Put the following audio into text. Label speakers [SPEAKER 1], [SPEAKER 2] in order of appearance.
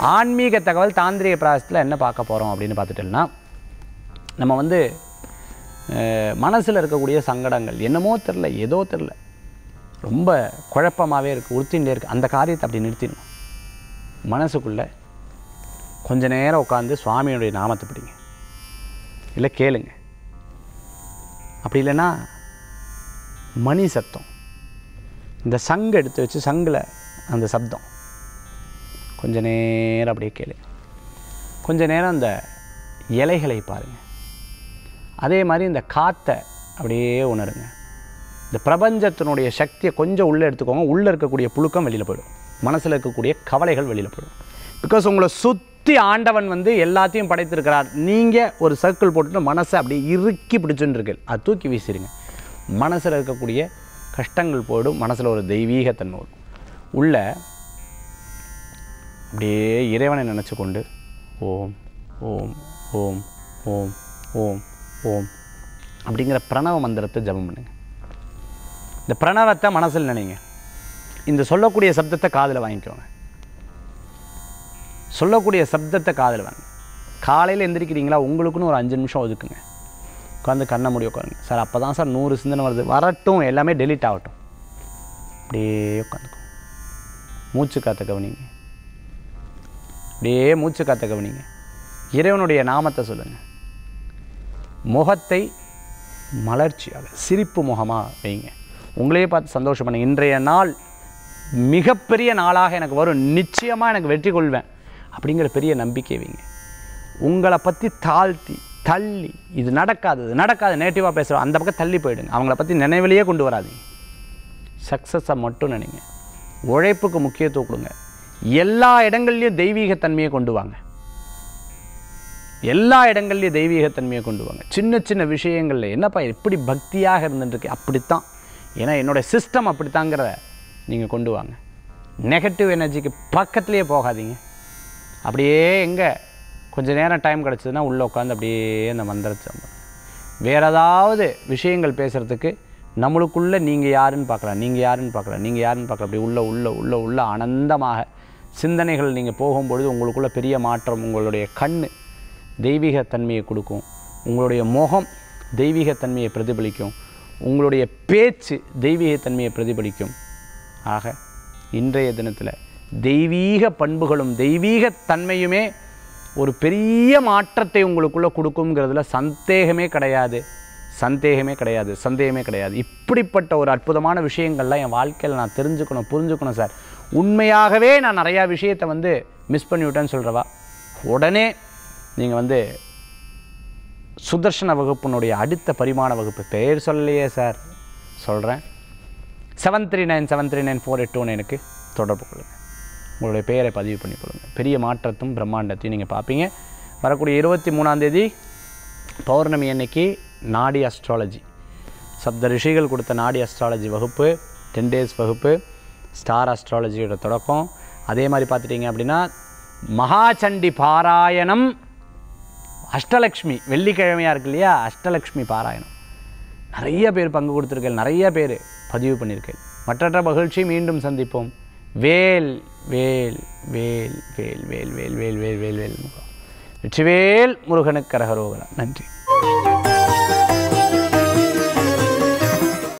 [SPEAKER 1] ஆன்மீக தகவல் தாந்திரிக பிராசத்தில் என்ன பார்க்க போகிறோம் அப்படின்னு பார்த்துட்டோம்னா நம்ம வந்து மனசில் இருக்கக்கூடிய சங்கடங்கள் என்னமோ தெரில ஏதோ தெரில ரொம்ப குழப்பமாகவே இருக்குது உறுத்திகிட்டே இருக்குது அந்த காரியத்தை அப்படி நிறுத்திடணும் மனசுக்குள்ளே கொஞ்ச நேரம் உட்காந்து சுவாமியுடைய நாமத்தை பிடிங்க இல்லை கேளுங்க அப்படி இல்லைன்னா மணி சத்தம் இந்த சங்கு எடுத்து வச்சு சங்கில் அந்த சப்தம் கொஞ்ச நேரம் அப்படியே கேளு கொஞ்ச நேரம் அந்த இலைகளை பாருங்கள் அதே மாதிரி இந்த காற்றை அப்படியே உணருங்க இந்த பிரபஞ்சத்தினுடைய சக்தியை கொஞ்சம் உள்ளே எடுத்துக்கோங்க உள்ளே இருக்கக்கூடிய புழுக்கம் வெளியில் போயிடும் மனசில் இருக்கக்கூடிய கவலைகள் வெளியில் போயிடும் பிகாஸ் உங்களை சுற்றி ஆண்டவன் வந்து எல்லாத்தையும் படைத்திருக்கிறார் நீங்கள் ஒரு சர்க்கிள் போட்டுட்டு மனசை அப்படியே இறுக்கி பிடிச்சுன்னு இருக்கு அது தூக்கி வீசிடுங்க மனசில் இருக்கக்கூடிய கஷ்டங்கள் போயிடும் மனசில் ஒரு தெய்வீகத்தன்மை வரும் உள்ள அப்படியே இறைவனை நினச்சி கொண்டு ஓம் ஓம் ஓம் ஓம் ஓம் ஓம் அப்படிங்கிற பிரணவ மந்திரத்தை ஜபம் பண்ணுங்க இந்த பிரணவத்தை மனசில் நினைங்க இந்த சொல்லக்கூடிய சப்தத்தை காதில் வாங்கிக்கோங்க சொல்லக்கூடிய சப்தத்தை காதில் வாங்க காலையில் எந்திரிக்கிறீங்களா உங்களுக்குன்னு ஒரு அஞ்சு நிமிஷம் ஒதுக்குங்க உட்காந்து கண்ணை மூடி உட்காருங்க சார் அப்போ தான் சார் நூறு சிந்தனை வருது வரட்டும் எல்லாமே டெலீட் ஆகட்டும் அப்படியே உட்காந்துக்கோ மூச்சு காத்த கவனிங்க அப்படியே மூச்சு காத்த கவனிங்க இறைவனுடைய நாமத்தை சொல்லுங்கள் முகத்தை மலர்ச்சியாக சிரிப்பு முகமாக வைங்க உங்களையே பார்த்து சந்தோஷம் பண்ணுங்க இன்றைய நாள் மிகப்பெரிய நாளாக எனக்கு வரும் நிச்சயமாக எனக்கு வெற்றி கொள்வேன் அப்படிங்கிற பெரிய நம்பிக்கை வைங்க உங்களை பற்றி தாழ்த்தி தள்ளி இது நடக்காது இது நடக்காது நேட்டிவாக பேசுகிறோம் அந்த பக்கம் தள்ளி போயிடுங்க அவங்கள பற்றி நினைவிலேயே கொண்டு வராதீங்க சக்ஸஸை மட்டும் நினைங்க உழைப்புக்கு முக்கியத்துவம் கொடுங்க எல்லா இடங்கள்லையும் தெய்வீகத்தன்மையை கொண்டு வாங்க எல்லா இடங்கள்லையும் தெய்வீகத்தன்மையை கொண்டு வாங்க சின்ன சின்ன விஷயங்களில் என்னப்பா எப்படி பக்தியாக இருந்துட்டுருக்கு அப்படித்தான் ஏன்னா என்னோடய சிஸ்டம் அப்படித்தாங்கிறத நீங்கள் கொண்டு வாங்க நெகட்டிவ் எனர்ஜிக்கு பக்கத்துலேயே போகாதீங்க அப்படியே எங்கே கொஞ்சம் நேரம் டைம் கிடச்சதுன்னா உள்ளே உட்காந்து அப்படியே அந்த மந்திரத்தை சொல்லுங்க. வேற ஏதாவது விஷயங்கள் பேசுகிறதுக்கு நம்மளுக்குள்ளே நீங்கள் யாருன்னு பார்க்கலாம் நீங்கள் யாருன்னு பார்க்கலாம் நீங்கள் யாருன்னு பார்க்கலாம் அப்படி உள்ள உள்ள உள்ள உள்ள ஆனந்தமாக சிந்தனைகள் நீங்கள் போகும்பொழுது உங்களுக்குள்ள பெரிய மாற்றம் உங்களுடைய கண் தெய்வீகத்தன்மையை கொடுக்கும் உங்களுடைய முகம் தெய்வீகத்தன்மையை பிரதிபலிக்கும் உங்களுடைய பேச்சு தெய்வீகத்தன்மையை பிரதிபலிக்கும் ஆக இன்றைய தினத்தில் தெய்வீக பண்புகளும் தெய்வீகத்தன்மையுமே ஒரு பெரிய மாற்றத்தை உங்களுக்குள்ளே கொடுக்குங்கிறதுல சந்தேகமே கிடையாது சந்தேகமே கிடையாது சந்தேகமே கிடையாது இப்படிப்பட்ட ஒரு அற்புதமான விஷயங்கள்லாம் என் வாழ்க்கையில் நான் தெரிஞ்சுக்கணும் புரிஞ்சுக்கணும் சார் உண்மையாகவே நான் நிறையா விஷயத்தை வந்து மிஸ் பண்ணிவிட்டேன்னு சொல்கிறவா உடனே நீங்கள் வந்து சுதர்ஷன வகுப்பினுடைய அடுத்த பரிமாண வகுப்பு பெயர் சொல்லலையே சார் சொல்கிறேன் seven three nine seven three nine four eight two நைனுக்கு தொடர்பு கொள்ளுங்கள் உங்களுடைய பெயரை பதிவு பண்ணி கொள்ளுங்கள் பெரிய மாற்றத்தும் பிரம்மாண்டத்தையும் நீங்கள் பார்ப்பீங்க வரக்கூடிய இருபத்தி மூணாந்தேதி பௌர்ணமி அன்னைக்கு நாடி அஸ்ட்ராலஜி சப்த ரிஷிகள் கொடுத்த நாடி அஸ்ட்ராலஜி வகுப்பு டென் டேஸ் வகுப்பு ஸ்டார் அஸ்ட்ராலஜியோட தொடக்கம் அதே மாதிரி பார்த்துட்டிங்க அப்படின்னா மகாச்சண்டி பாராயணம் அஷ்டலக்ஷ்மி வெள்ளிக்கிழமையாக இருக்கு இல்லையா அஷ்டலக்ஷ்மி பாராயணம் நிறைய பேர் பங்கு கொடுத்துருக்கேன் நிறைய பேர் பதிவு பண்ணியிருக்கேன் மற்றற்ற மகிழ்ச்சி மீண்டும் சந்திப்போம் வேல் வேல் வேல் வேல் வேல் வேல் வேல் வேல் வேல் வேல் முருகன் வெற்றிவேல் முருகனுக்கு கரகரோகரா நன்றி